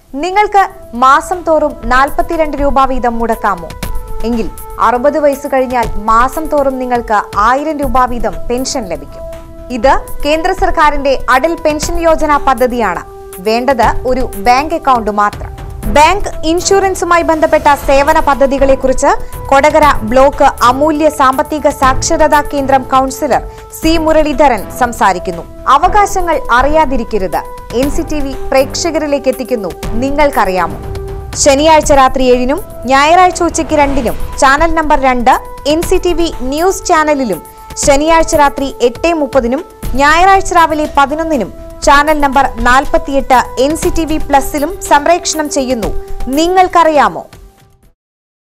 നിങ്ങൾക്ക് മാസം തോറും നാൽപ്പത്തിരണ്ട് രൂപ വീതം മുടക്കാമോ എങ്കിൽ അറുപത് വയസ്സ് കഴിഞ്ഞാൽ മാസം തോറും നിങ്ങൾക്ക് ആയിരം രൂപ വീതം പെൻഷൻ ലഭിക്കും ഇത് കേന്ദ്ര സർക്കാരിന്റെ അടൽ പെൻഷൻ യോജന പദ്ധതിയാണ് വേണ്ടത് ഒരു ബാങ്ക് അക്കൗണ്ട് മാത്രം ബാങ്ക് ഇൻഷുറൻസുമായി ബന്ധപ്പെട്ട സേവന പദ്ധതികളെക്കുറിച്ച് കൊടകര ബ്ലോക്ക് അമൂല്യ സാമ്പത്തിക സാക്ഷരതാ കേന്ദ്രം കൗൺസിലർ സി മുരളീധരൻ സംസാരിക്കുന്നു അവകാശങ്ങൾ അറിയാതിരിക്കരുത് എൻ സി ടി വി പ്രേക്ഷകരിലേക്ക് എത്തിക്കുന്നു നിങ്ങൾക്കറിയാമോ ശനിയാഴ്ച രാത്രി ഏഴിനും ഞായറാഴ്ച ഉച്ചയ്ക്ക് രണ്ടിനും ചാനൽ നമ്പർ രണ്ട് N C T V news ചാനലിലും ശനിയാഴ്ച രാത്രി എട്ട് മുപ്പതിനും ഞായറാഴ്ച രാവിലെ പതിനൊന്നിനും ചാനൽ നമ്പർ നാൽപ്പത്തിയെട്ട് എൻ സി ടി വി പ്ലസിലും സംപ്രേക്ഷണം ചെയ്യുന്നു നിങ്ങൾക്കറിയാമോ